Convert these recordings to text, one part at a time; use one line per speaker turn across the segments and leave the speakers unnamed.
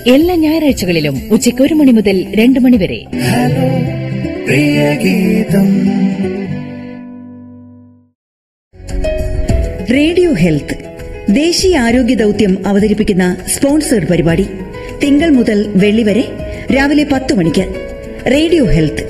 എല്ലാ ഞായറാഴ്ചകളിലും ഉച്ചയ്ക്ക് ഒരു മണി മുതൽ രണ്ട് മണി വരെ
ഹലോ പ്രിയ ഗീതം
റേഡിയോ ഹെൽത്ത് ദേശീയ ആരോഗ്യ ദൗത്യം അവതരിപ്പിക്കുന്ന സ്പോൺസേഡ് പരിപാടി തിങ്കൾ മുതൽ വെള്ളി വരെ രാവിലെ പത്ത് മണിക്ക് റേഡിയോ ഹെൽത്ത്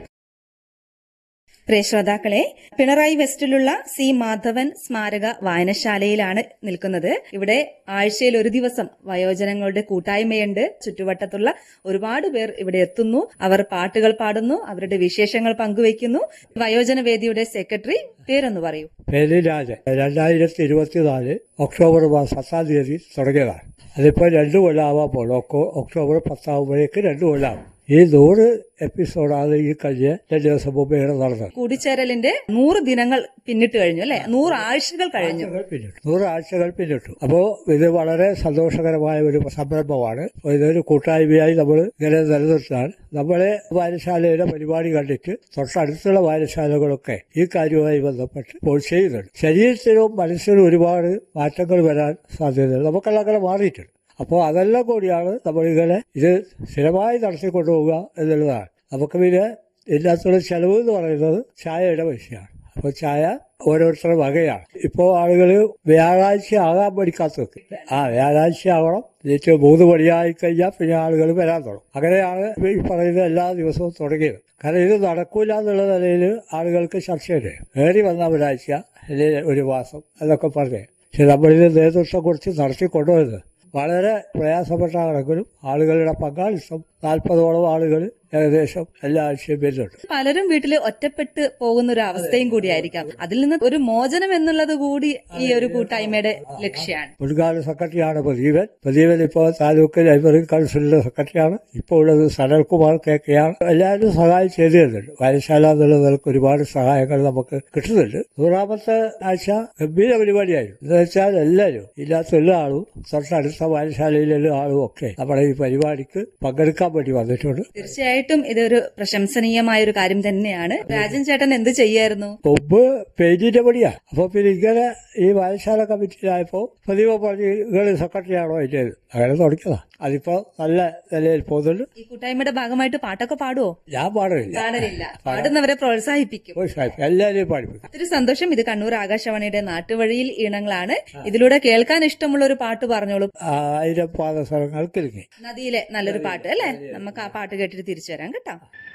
പ്രിയ ശ്രോതാക്കളെ പിണറായി വെസ്റ്റിലുള്ള സി മാധവൻ സ്മാരക വായനശാലയിലാണ് നിൽക്കുന്നത് ഇവിടെ ആഴ്ചയിൽ ഒരു ദിവസം വയോജനങ്ങളുടെ കൂട്ടായ്മയുണ്ട് ചുറ്റുവട്ടത്തുള്ള ഒരുപാട് പേർ ഇവിടെ എത്തുന്നു അവർ പാട്ടുകൾ പാടുന്നു അവരുടെ വിശേഷങ്ങൾ പങ്കുവയ്ക്കുന്നു വയോജന വേദിയുടെ സെക്രട്ടറി പേരൊന്ന് പറയൂ
പേര് രാജൻ രണ്ടായിരത്തി ഇരുപത്തിനാല് ഒക്ടോബർ മാസം പത്താം തീയതി തുടങ്ങിയതാണ് അതിപ്പോൾ രണ്ടു കൊല്ലാവാൻ പോകുന്നു ഒക്ടോ- ഒക്ടോബർ പത്താകുമ്പോഴേക്ക് രണ്ടു കൊല്ലാവും ഈ നൂറ് എപ്പിസോഡാണ് ഈ കഴിഞ്ഞ രണ്ട് ദിവസം മുമ്പ് ഇവിടെ നടന്നത്
കൂടിച്ചേരലിന്റെ നൂറ് ദിനങ്ങൾ പിന്നിട്ട് കഴിഞ്ഞു അല്ലെ നൂറ് ആഴ്ചകൾ കഴിഞ്ഞു
ആഴ്ചകൾ പിന്നിട്ടു നൂറ് ആഴ്ചകൾ പിന്നിട്ടു അപ്പോ ഇത് വളരെ സന്തോഷകരമായ ഒരു സംരംഭമാണ് അപ്പോ ഇതൊരു കൂട്ടായ്മയായി നമ്മൾ ഇങ്ങനെ നിലനിർത്താൻ നമ്മളെ വായനശാലയുടെ പരിപാടി കണ്ടിട്ട് തൊട്ടടുത്തുള്ള വായനശാലകളൊക്കെ ഈ കാര്യവുമായി ബന്ധപ്പെട്ട് ഇപ്പോൾ ചെയ്യുന്നുണ്ട് ശരീരത്തിനും മനസ്സിനും ഒരുപാട് മാറ്റങ്ങൾ വരാൻ സാധ്യതയുണ്ട് നമുക്കെല്ലാം അങ്ങനെ മാറിയിട്ടുണ്ട് അപ്പോൾ അതെല്ലാം കൂടിയാണ് നമ്മളിങ്ങനെ ഇത് സ്ഥിരമായി നടത്തിക്കൊണ്ടുപോവുക എന്നുള്ളതാണ് നമുക്ക് പിന്നെ ഇതിനകത്തുള്ള ചെലവ് എന്ന് പറയുന്നത് ചായയുടെ പൈസയാണ് അപ്പോൾ ചായ ഓരോരുത്തരുടെ വകയാണ് ഇപ്പോൾ ആളുകൾ വ്യാഴാഴ്ച ആകാൻ പഠിക്കാത്തതൊക്കെ ആ വ്യാഴാഴ്ച ആവണം എന്നിട്ട് മൂന്ന് മണിയായി കഴിഞ്ഞാൽ പിന്നെ ആളുകൾ വരാൻ തുടങ്ങും അങ്ങനെയാണ് ഈ പറയുന്ന എല്ലാ ദിവസവും തുടങ്ങിയത് കാരണം ഇത് നടക്കൂല എന്നുള്ള നിലയിൽ ആളുകൾക്ക് ചർച്ചയുണ്ട് ഏറി വന്ന ഒരാഴ്ച അല്ലെങ്കിൽ ഒരു മാസം എന്നൊക്കെ പറഞ്ഞേ പക്ഷെ നമ്മളിത് നേതൃത്വം കുറിച്ച് നടത്തിക്കൊണ്ടുപോയത് വളരെ പ്രയാസപ്പെട്ടാണെങ്കിലും ആളുകളുടെ പങ്കാളിത്തം നാൽപ്പതോളം ആളുകൾ ഏകദേശം എല്ലാ ആഴ്ചയും വരുന്നുണ്ട്
പലരും വീട്ടിൽ ഒറ്റപ്പെട്ട് പോകുന്ന ഒരു അവസ്ഥയും കൂടിയായിരിക്കാം അതിൽ നിന്ന് ഒരു മോചനം എന്നുള്ളത് കൂടി ഈ ഒരു കൂട്ടായ്മയുടെ ലക്ഷ്യമാണ്
മുൻകാല സെക്രട്ടറിയാണ് പ്രദീപൻ പ്രദീപൻ ഇപ്പോൾ താലൂക്ക് ലൈബ്രറി കൗൺസിലിന്റെ സെക്രട്ടറിയാണ് ഇപ്പോൾ ഉള്ളത് സനൽകുമാർ കെ കെ ആണ് എല്ലാവരും സഹായം ചെയ്തു തരുന്നുണ്ട് വായനശാല എന്നുള്ള നിലക്ക് ഒരുപാട് സഹായങ്ങൾ നമുക്ക് കിട്ടുന്നുണ്ട് നൂറാമത്തെ ആഴ്ച ഗംഭീര പരിപാടിയായിരുന്നു എന്ന് വെച്ചാൽ എല്ലാവരും ഇല്ലാത്ത എല്ലാ ആളും തൊട്ടടുത്ത വായനശാലയിലെ ആളും ഒക്കെ നമ്മുടെ ഈ പരിപാടിക്ക് പങ്കെടുക്കാൻ വേണ്ടി വന്നിട്ടുണ്ട്
തീർച്ചയായിട്ടും ഇതൊരു പ്രശംസനീയമായ ഒരു കാര്യം തന്നെയാണ് രാജൻ ചേട്ടൻ എന്ത് ചെയ്യായിരുന്നു
മുമ്പ് പെയിന്റിന്റെ പണിയാ അപ്പൊ പിന്നെ ഇങ്ങനെ ഈ വായനശാല കമ്മിറ്റിയിലായപ്പോ പതിവ് പറഞ്ഞു നിങ്ങൾ സെക്രട്ടറി ആണോ അതിന്റെ അങ്ങനെ തുടങ്ങിയതാ അതിപ്പോ നല്ല നിലയിൽ പോകുന്നുണ്ട്
ഈ കൂട്ടായ്മയുടെ ഭാഗമായിട്ട് പാട്ടൊക്കെ പാടുവോ
ഞാൻ പാടില്ല
പാടലില്ല പാടുന്നവരെ പ്രോത്സാഹിപ്പിക്കും
എല്ലാവരെയും പാടിപ്പിക്കും
ഒത്തിരി സന്തോഷം ഇത് കണ്ണൂർ ആകാശവാണിയുടെ നാട്ടുവഴിയിൽ ഈണങ്ങളാണ് ഇതിലൂടെ കേൾക്കാൻ ഇഷ്ടമുള്ള ഒരു പാട്ട് പറഞ്ഞോളൂ
ആയിരം പാദസരങ്ങൾ കിലുങ്ങി
നദിയിലെ നല്ലൊരു പാട്ട് അല്ലെ നമുക്ക് ആ പാട്ട് കേട്ടിട്ട് തിരിച്ചു വരാം കേട്ടോ